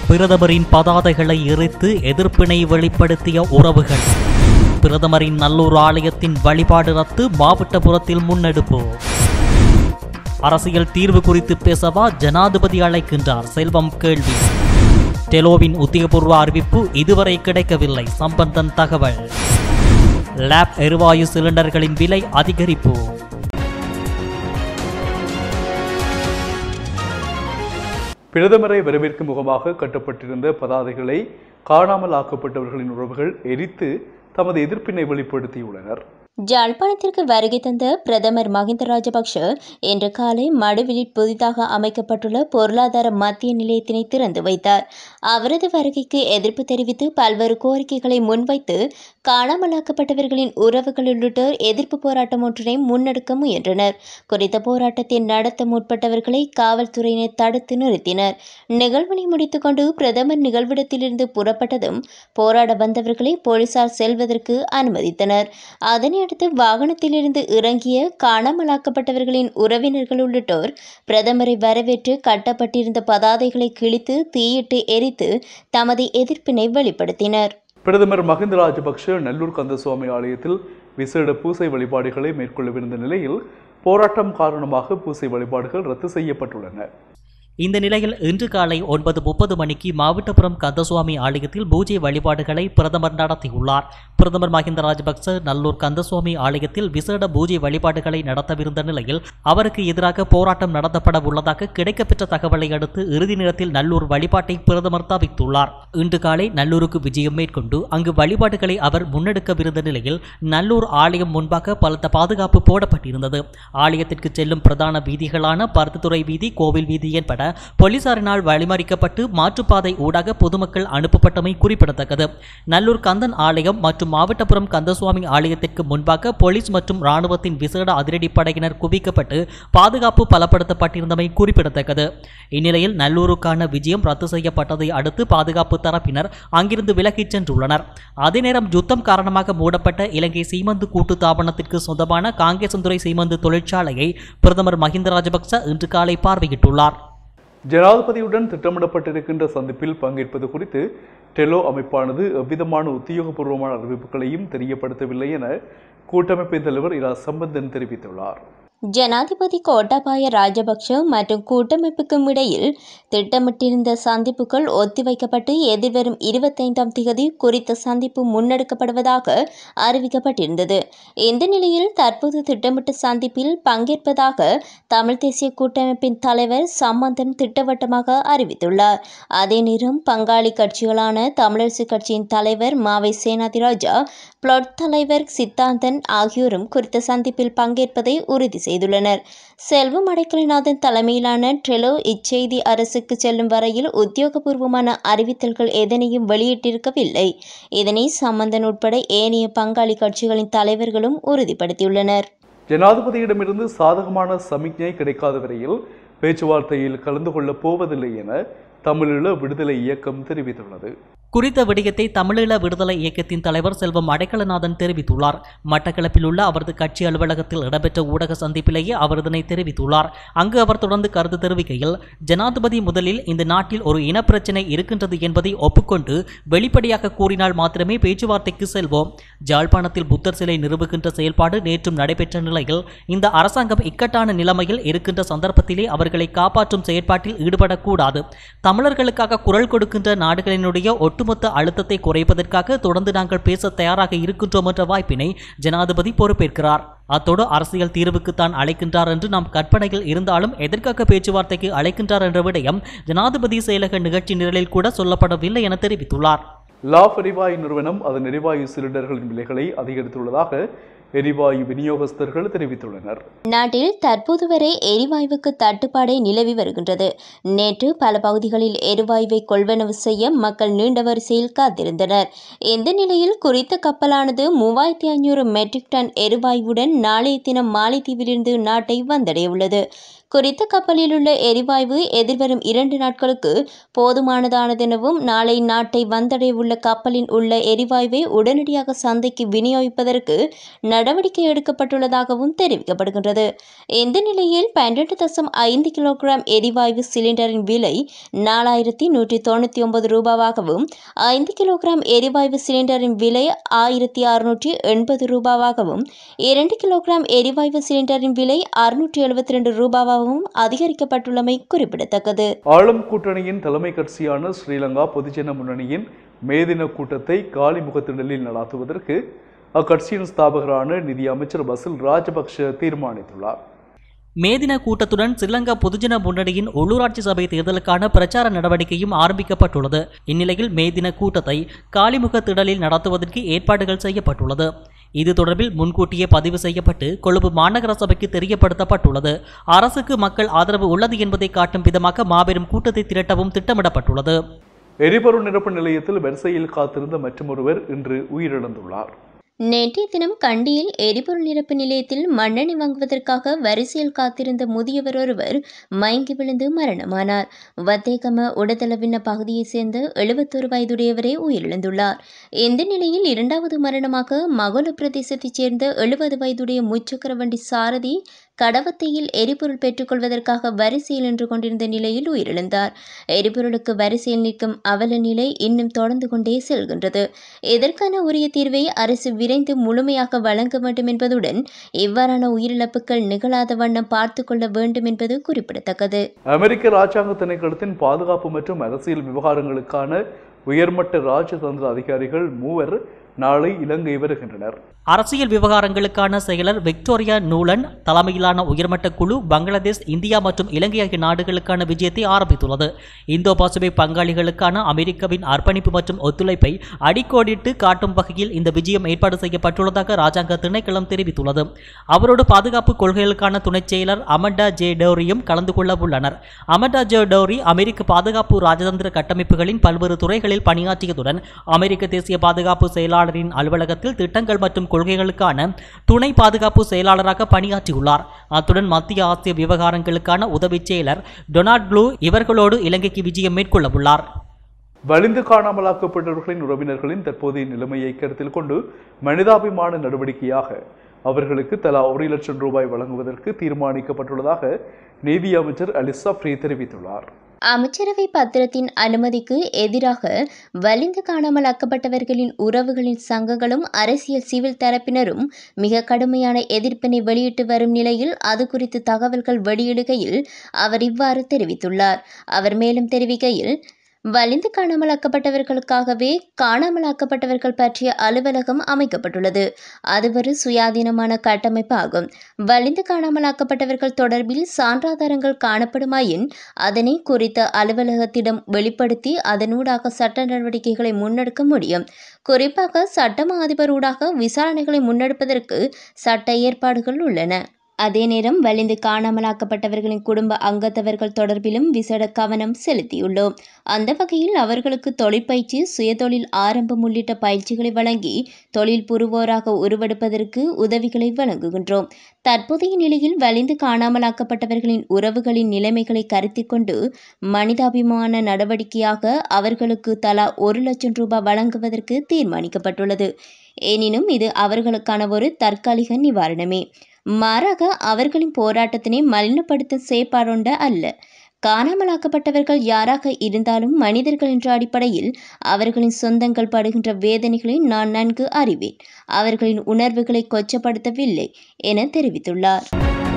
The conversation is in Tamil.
பிரதமரின் பதாதைகளை எரித்து எதிர்ப்பினை வெளிப்படுத்திய உறவுகள் பிரதமரின் நல்லூர் ஆலயத்தின் வழிபாடு ரத்து மாவட்டபுரத்தில் முன்னெடுப்பு அரசியல் தீர்வு குறித்து பேசவா ஜனாதிபதி அழைக்கின்றார் செல்வம் கேள்வி டெலோவின் உத்தியபூர்வ அறிவிப்பு இதுவரை கிடைக்கவில்லை சம்பந்தன் தகவல் லேப் எரிவாயு சிலிண்டர்களின் விலை அதிகரிப்பு பிரதமரை வரவேற்கும் முகமாக கட்டப்பட்டிருந்த பதாதைகளை காணாமல் ஆக்கப்பட்டவர்களின் உறவுகள் எரித்து தமது எதிர்ப்பினை வெளிப்படுத்தியுள்ளனர் ஜாழ்ப்பாணத்திற்கு வருகை தந்த பிரதமர் மஹிந்த ராஜபக்ஷ இன்று காலை மடுவிலில் புதிதாக அமைக்கப்பட்டுள்ள பொருளாதார மத்திய நிலையத்தினை திறந்து வைத்தார் அவரது வருகைக்கு எதிர்ப்பு தெரிவித்து பல்வேறு கோரிக்கைகளை முன்வைத்து காணாமலாக்கப்பட்டவர்களின் உறவுகள் உள்ளிட்டோர் எதிர்ப்பு போராட்டம் ஒன்றினை முன்னெடுக்க முயன்றனர் குறித்த போராட்டத்தை நடத்த முற்பட்டவர்களை காவல்துறையினர் தடுத்து நிறுத்தினர் நிகழ்வினை முடித்துக்கொண்டு பிரதமர் நிகழ்விடத்திலிருந்து புறப்பட்டதும் போராட வந்தவர்களை போலீசார் செல்வதற்கு அனுமதித்தனர் அதனை அடுத்து வாகனத்திலிருந்து இறங்கிய காணாமலாக்கப்பட்டவர்களின் உறவினர்கள் உள்ளிட்டோர் பிரதமரை வரவேற்று கட்டப்பட்டிருந்த பதாதைகளை கிழித்து தீயிட்டு எரித்து தமது எதிர்ப்பினை வெளிப்படுத்தினர் பிரதமர் மஹிந்த ராஜபக்ஷ நல்லூர் கந்தசுவாமி ஆலயத்தில் விசேட பூசை வழிபாடுகளை மேற்கொள்ளவிருந்த நிலையில் போராட்டம் காரணமாக பூசை வழிபாடுகள் ரத்து செய்யப்பட்டுள்ளன இந்த நிலையில் இன்று காலை ஒன்பது முப்பது மணிக்கு மாவட்டபுரம் கந்தசுவாமி ஆலயத்தில் பூஜை வழிபாடுகளை பிரதமர் நடத்தியுள்ளார் பிரதமர் மஹிந்த ராஜபக்ச நல்லூர் கந்தசுவாமி ஆலயத்தில் விசேட பூஜை வழிபாடுகளை நடத்தவிருந்த நிலையில் அவருக்கு எதிராக போராட்டம் நடத்தப்பட உள்ளதாக கிடைக்கப்பெற்ற தகவலை அடுத்து இறுதி நேரத்தில் நல்லூர் வழிபாட்டை பிரதமர் தவித்துள்ளார் இன்று காலை நல்லூருக்கு விஜயம் மேற்கொண்டு அங்கு வழிபாடுகளை அவர் முன்னெடுக்கவிருந்த நிலையில் நல்லூர் ஆலயம் முன்பாக பலத்த பாதுகாப்பு போடப்பட்டிருந்தது ஆலயத்திற்கு செல்லும் பிரதான வீதிகளான பருத்தித்துறை வீதி கோவில் வீதி என்பன போலீசாரினால் வழிமறிக்கப்பட்டு மாற்றுப்பாதை ஊடாக பொதுமக்கள் அனுப்பப்பட்டமை குறிப்பிடத்தக்கது நல்லூர் கந்தன் ஆலயம் மற்றும் மாவட்டபுரம் கந்தசுவாமி ஆலயத்திற்கு முன்பாக போலீஸ் மற்றும் ராணுவத்தின் விசேட அதிரடிப்படையினர் குவிக்கப்பட்டு பாதுகாப்பு பலப்படுத்தப்பட்டிருந்தமை குறிப்பிடத்தக்கது இந்நிலையில் நல்லூருக்கான விஜயம் ரத்து செய்யப்பட்டதை அடுத்து பாதுகாப்பு தரப்பினர் அங்கிருந்து விலகிச் சென்றுள்ளனர் அதே நேரம் யுத்தம் காரணமாக மூடப்பட்ட இலங்கை சீமந்து கூட்டு தாபனத்திற்கு சொந்தமான காங்கேசந்துறை சீமந்து தொழிற்சாலையை பிரதமர் மஹிந்த ராஜபக்ச இன்று காலை பார்வையிட்டுள்ளார் ஜனாதிபதியுடன் திட்டமிடப்பட்டிருக்கின்ற சந்திப்பில் பங்கேற்பது குறித்து டெலோ அமைப்பானது எவ்விதமான உத்தியோகபூர்வமான அறிவிப்புகளையும் தெரியப்படுத்தவில்லை என கூட்டமைப்பின் தலைவர் இரா சம்பந்தன் தெரிவித்துள்ளார் ஜனாதிபதி கோட்டாபாய ராஜபக்ஷ மற்றும் கூட்டமைப்புக்கும் இடையில் திட்டமிட்டிருந்த சந்திப்புகள் ஒத்திவைக்கப்பட்டு எதிர்வரும் இருபத்தைந்தாம் திகதி குறித்த சந்திப்பு முன்னெடுக்கப்படுவதாக அறிவிக்கப்பட்டிருந்தது இந்த நிலையில் தற்போது திட்டமிட்ட சந்திப்பில் பங்கேற்பதாக தமிழ் தேசிய கூட்டமைப்பின் தலைவர் சம்பந்தன் திட்டவட்டமாக அறிவித்துள்ளார் அதே நேரம் பங்காளி கட்சிகளான தமிழரசு கட்சியின் தலைவர் மாவை சேனாதிராஜா பிளாட் தலைவர் சித்தாந்தன் ஆகியோரும் குறித்த சந்திப்பில் பங்கேற்பதை உறுதி செய்துள்ளனர் செல்வம் அடைக்கலநாதன் தலைமையிலான ட்ரெலோ இச்செய்தி அரசுக்கு செல்லும் வரையில் உத்தியோகபூர்வமான அறிவித்தல்கள் எதனையும் வெளியிட்டிருக்கவில்லை இதனை சம்பந்தன் உட்பட ஏனைய பங்காளி கட்சிகளின் தலைவர்களும் உறுதிப்படுத்தியுள்ளனர் ஜனாதிபதியிடமிருந்து சாதகமான சமிக்ஞை கிடைக்காத வரையில் பேச்சுவார்த்தையில் கலந்து கொள்ளப் போவதில்லை என தமிழீழ விடுதலை இயக்கம் தெரிவித்துள்ளது குறித்த விடயத்தை தமிழீழ விடுதலை இயக்கத்தின் தலைவர் செல்வம் அடைக்கலநாதன் தெரிவித்துள்ளார் மட்டக்களப்பில் உள்ள அவரது கட்சி அலுவலகத்தில் இடம்பெற்ற ஊடக சந்திப்பிலேயே அவர் இதனை தெரிவித்துள்ளார் அங்கு அவர் தொடர்ந்து கருத்து தெரிவிக்கையில் ஜனாதிபதி முதலில் இந்த நாட்டில் ஒரு இனப்பிரச்சினை இருக்கின்றது என்பதை ஒப்புக்கொண்டு வெளிப்படையாக கூறினால் மாத்திரமே பேச்சுவார்த்தைக்கு செல்வோம் ஜாழ்ப்பாணத்தில் புத்தர் சிலை நிறுவுகின்ற செயல்பாடு நேற்றும் நடைபெற்ற நிலையில் இந்த அரசாங்கம் இக்கட்டான நிலைமையில் இருக்கின்ற சந்தர்ப்பத்திலே அவர்களை காப்பாற்றும் செயற்பாட்டில் ஈடுபடக்கூடாது தமிழர்களுக்காக குரல் கொடுக்கின்ற நாடுகளினுடைய ஒட்டுமொத்த அழுத்தத்தை குறைப்பதற்காக தொடர்ந்து நாங்கள் பேச தயாராக இருக்கின்றோம் என்ற வாய்ப்பினை ஜனாதிபதி பொறுப்பேற்கிறார் அத்தோடு அரசியல் தீர்வுக்கு தான் அழைக்கின்றார் என்று நாம் கற்பனையில் இருந்தாலும் எதற்காக பேச்சுவார்த்தைக்கு அழைக்கின்றார் என்ற விடயம் ஜனாதிபதி செயலக நிகழ்ச்சி நிரலில் கூட சொல்லப்படவில்லை என தெரிவித்துள்ளார் லாப் எரிவாயு நிறுவனம் அதன் எரிவாயு சிலிண்டர்களின் விலைகளை அதிகரித்துள்ளதாக எரிவாயு விநியோகஸ்தர்கள் தெரிவித்துள்ளனர் நாட்டில் தற்போது வரை எரிவாயுவுக்கு தட்டுப்பாடே நிலவி வருகின்றது நேற்று பல பகுதிகளில் எரிவாயுவை கொள்வனவு செய்ய மக்கள் நீண்ட வரிசையில் காத்திருந்தனர் இந்த நிலையில் குறித்த கப்பலானது மூவாயிரத்தி ஐநூறு மெட்ரிக் டன் எரிவாயுவுடன் நாளைய தினம் மாலைத்தீவிலிருந்து நாட்டை வந்தடைய உள்ளது குறித்த கப்பலில் உள்ள எரிவாயு எதிர்வரும் இரண்டு நாட்களுக்கு போதுமானதானதெனவும் நாளை நாட்டை வந்தடைய உள்ள கப்பலில் உள்ள எரிவாயுவை உடனடியாக சந்தைக்கு விநியோகிப்பதற்கு நடவடிக்கை எடுக்கப்பட்டுள்ளதாகவும் தெரிவிக்கப்படுகின்றது இந்த நிலையில் பன்னிரண்டு தசம் ஐந்து கிலோகிராம் எரிவாயு சிலிண்டரின் விலை நாலாயிரத்தி நூற்றி தொண்ணூற்றி ஒன்பது ரூபாவாகவும் ஐந்து கிலோகிராம் எரிவாயு சிலிண்டரின் விலை ஆயிரத்தி அறுநூற்றி எண்பது ரூபாவாகவும் இரண்டு கிலோகிராம் எரிவாயு சிலிண்டரின் விலை அறுநூற்றி எழுபத்தி ரெண்டு ரூபாவாகவும் அதிகரிக்கப்பட்டுள்ளமை குறிப்பிடத்தக்கது ஆளும் கூட்டணியின் தலைமை கட்சியான ஸ்ரீலங்கா பொதுஜன முன்னணியின் மேதின கூட்டத்தை காலிமுகத்திடலில் நடாத்துவதற்கு அக்கட்சியின் ஸ்தாபகரான நிதி அமைச்சர் பசில் ராஜபக்ஷ தீர்மானித்துள்ளார் மேதின கூட்டத்துடன் ஸ்ரீலங்கா பொதுஜன முன்னணியின் உள்ளூராட்சி சபை தேர்தலுக்கான பிரச்சார நடவடிக்கையும் ஆரம்பிக்கப்பட்டுள்ளது இந்நிலையில் மேதின கூட்டத்தை காலிமுக திடலில் நடத்துவதற்கு ஏற்பாடுகள் செய்யப்பட்டுள்ளது இது தொடர்பில் முன்கூட்டியே பதிவு செய்யப்பட்டு கொழும்பு மாநகர சபைக்கு தெரியப்படுத்தப்பட்டுள்ளது அரசுக்கு மக்கள் ஆதரவு உள்ளது என்பதை காட்டும் விதமாக மாபெரும் கூட்டத்தை திரட்டவும் திட்டமிடப்பட்டுள்ளது எரிபொருள் நிரப்பு நிலையத்தில் வரிசையில் காத்திருந்த மற்றொருவர் இன்று உயிரிழந்துள்ளார் நேற்றைய தினம் கண்டியில் எரிபொருள் நிரப்பு நிலையத்தில் மண்ணெண்ணெய் வாங்குவதற்காக வரிசையில் காத்திருந்த முதியவர் ஒருவர் மயங்கி விழுந்து மரணமானார் வத்தேகம உடதளவின பகுதியைச் சேர்ந்த எழுபத்தொரு வயதுடையவரே உயிரிழந்துள்ளார் இந்த நிலையில் இரண்டாவது மரணமாக மகள பிரதேசத்தைச் சேர்ந்த எழுபது வயதுடைய முச்சக்கர வண்டி சாரதி கடவத்தையில் எரிபொருள் பெற்றுக்கொள்வதற்காக வரிசையில் நின்று கொண்டிருந்த நிலையில் உயிரிழந்தார் எரிபொருளுக்கு வரிசையில் நிற்கும் அவல நிலை இன்னும் தொடர்ந்து கொண்டே செல்கின்றது இதற்கான உரிய தீர்வை அரசு விரைந்து முழுமையாக வழங்க வேண்டும் என்பதுடன் இவ்வாறான உயிரிழப்புகள் நிகழாத வண்ணம் பார்த்து கொள்ள வேண்டும் என்பது குறிப்பிடத்தக்கது அமெரிக்க ராஜாங்க திணைக்களத்தின் பாதுகாப்பு மற்றும் அரசியல் விவகாரங்களுக்கான உயர்மட்ட ராஜதந்திர அதிகாரிகள் மூவர் நாளை இலங்கை வருகின்றனர் அரசியல் விவகாரங்களுக்கான செயலர் விக்டோரியா நூலன் தலைமையிலான உயர்மட்ட குழு பங்களாதேஷ் இந்தியா மற்றும் இலங்கை ஆகிய நாடுகளுக்கான விஜயத்தை ஆரம்பித்துள்ளது இந்தோ பசிபிக் பங்காளிகளுக்கான அமெரிக்காவின் அர்ப்பணிப்பு மற்றும் ஒத்துழைப்பை அடிக்கோடிட்டு காட்டும் வகையில் இந்த விஜயம் ஏற்பாடு செய்யப்பட்டுள்ளதாக ராஜாங்க திணைக்களம் தெரிவித்துள்ளது அவரோடு பாதுகாப்பு கொள்கைகளுக்கான துணைச் செயலர் அமண்டா ஜே டோரியும் கலந்து கொள்ள உள்ளனர் அமண்டா ஜே டோரி அமெரிக்க பாதுகாப்பு ராஜதந்திர கட்டமைப்புகளின் பல்வேறு துறைகளில் பணியாற்றியதுடன் அமெரிக்க தேசிய பாதுகாப்பு செயலாளரின் அலுவலகத்தில் திட்டங்கள் மற்றும் கொள்கைகளுக்கான துணை பாதுகாப்பு செயலாளராக பணியாற்றியுள்ளார் அத்துடன் மத்திய ஆசிய விவகாரங்களுக்கான உதவிச் செயலர் டொனால்ட் ப்ளூ இவர்களோடு இலங்கைக்கு விஜயம் மேற்கொள்ள உள்ளார் வலிந்து காணாமலாக்கப்பட்டவர்களின் உறவினர்களின் தற்போதைய நிலைமையை கருத்தில் கொண்டு மனிதாபிமான நடவடிக்கையாக அவர்களுக்கு தலா ஒரு லட்சம் ரூபாய் வழங்குவதற்கு தீர்மானிக்கப்பட்டுள்ளதாக நீதி அமைச்சர் அலிசா ஃப்ரீ தெரிவித்துள்ளார் அமைச்சரவை பத்திரத்தின் அனுமதிக்கு எதிராக வலிந்து காணாமல் ஆக்கப்பட்டவர்களின் உறவுகளின் சங்கங்களும் அரசியல் சிவில் தரப்பினரும் மிக கடுமையான எதிர்ப்பினை வெளியிட்டு வரும் நிலையில் அது குறித்து தகவல்கள் வெளியிடுகையில் அவர் இவ்வாறு தெரிவித்துள்ளார் அவர் மேலும் தெரிவிக்கையில் வலிந்து காணாமலாக்கப்பட்டவர்களுக்காகவே காணாமலாக்கப்பட்டவர்கள் பற்றிய அலுவலகம் அமைக்கப்பட்டுள்ளது அது ஒரு சுயாதீனமான கட்டமைப்பு ஆகும் வலிந்து காணாமலாக்கப்பட்டவர்கள் தொடர்பில் சான்றாதாரங்கள் காணப்படுமாயின் அதனை குறித்த அலுவலகத்திடம் வெளிப்படுத்தி அதனூடாக சட்ட நடவடிக்கைகளை முன்னெடுக்க முடியும் குறிப்பாக சட்டமா அதிபரூடாக விசாரணைகளை முன்னெடுப்பதற்கு சட்ட ஏற்பாடுகள் உள்ளன அதே நேரம் வலிந்து காணாமலாக்கப்பட்டவர்களின் குடும்ப அங்கத்தவர்கள் தொடர்பிலும் விசேட கவனம் செலுத்தியுள்ளோம் அந்த வகையில் அவர்களுக்கு தொழிற்பயிற்சி சுயதொழில் ஆரம்பம் உள்ளிட்ட பயிற்சிகளை வழங்கி தொழில் புரிவோராக உருவெடுப்பதற்கு உதவிகளை வழங்குகின்றோம் தற்போதைய நிலையில் வலிந்து காணாமலாக்கப்பட்டவர்களின் உறவுகளின் நிலைமைகளை கருத்தில் கொண்டு மனிதாபிமான நடவடிக்கையாக அவர்களுக்கு தலா ஒரு லட்சம் ரூபாய் வழங்குவதற்கு தீர்மானிக்கப்பட்டுள்ளது எனினும் இது அவர்களுக்கான ஒரு தற்காலிக நிவாரணமே மாறாக அவர்களின் போராட்டத்தினை மலினப்படுத்தும் செயற்பாடொண்ட அல்ல காணாமலாக்கப்பட்டவர்கள் யாராக இருந்தாலும் மனிதர்கள் என்ற அடிப்படையில் அவர்களின் சொந்தங்கள் படுகின்ற வேதனைகளை நான் நன்கு அறிவேன் அவர்களின் உணர்வுகளை கொச்சப்படுத்தவில்லை என தெரிவித்துள்ளார்